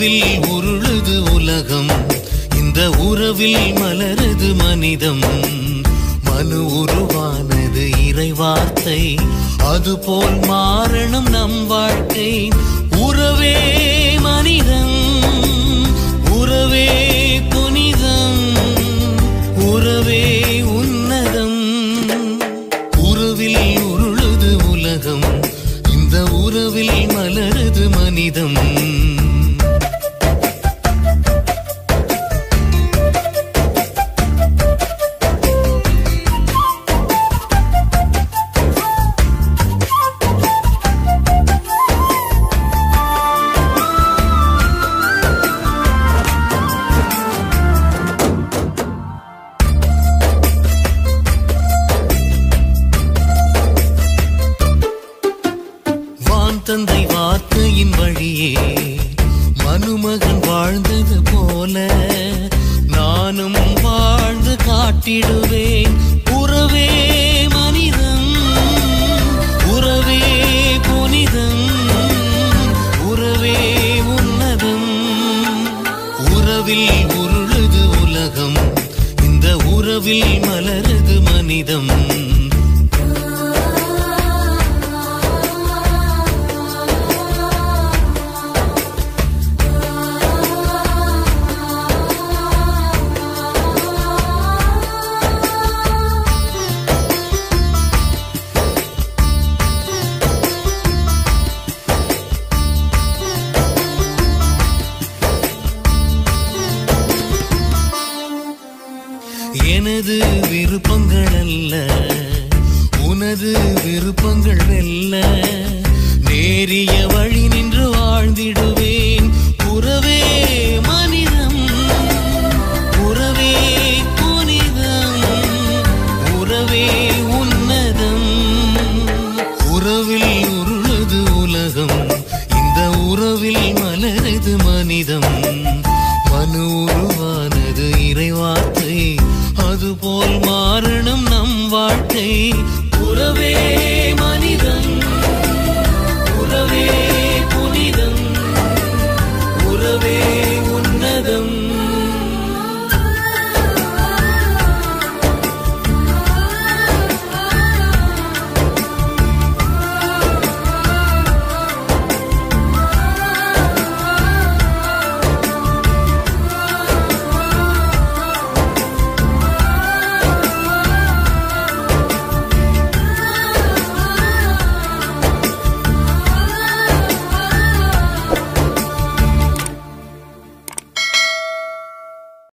உறவில் உருளுது உலகம் இந்த உறவில் மலருது மனிதம் மனு உருவானது இறை வார்த்தை அதுபோல் மாறணும் நம் வாழ்க்கை உறவே மனிதம் உறவே புனிதம் உறவே உன்னதம் உறவில் உருளுது உலகம் இந்த உறவில் மலருது மனிதம் வான் தந்தை வார்த்தையின் வழியே மனுமகன் வாழ்ந்தது போல நானும் வாழ்ந்து காட்டிடுவேன் உறவே மனிதம் உறவே புனிதம் உறவே உன்னதம் உறவில் உருளுது உலகம் இந்த உறவில் மலருது மனிதம் எனது விருப்பங்கள் அல்ல உனது விருப்பங்கள் வெல்ல நேரிய வழி நின்று வாழ்ந்திடுவேன் உறவே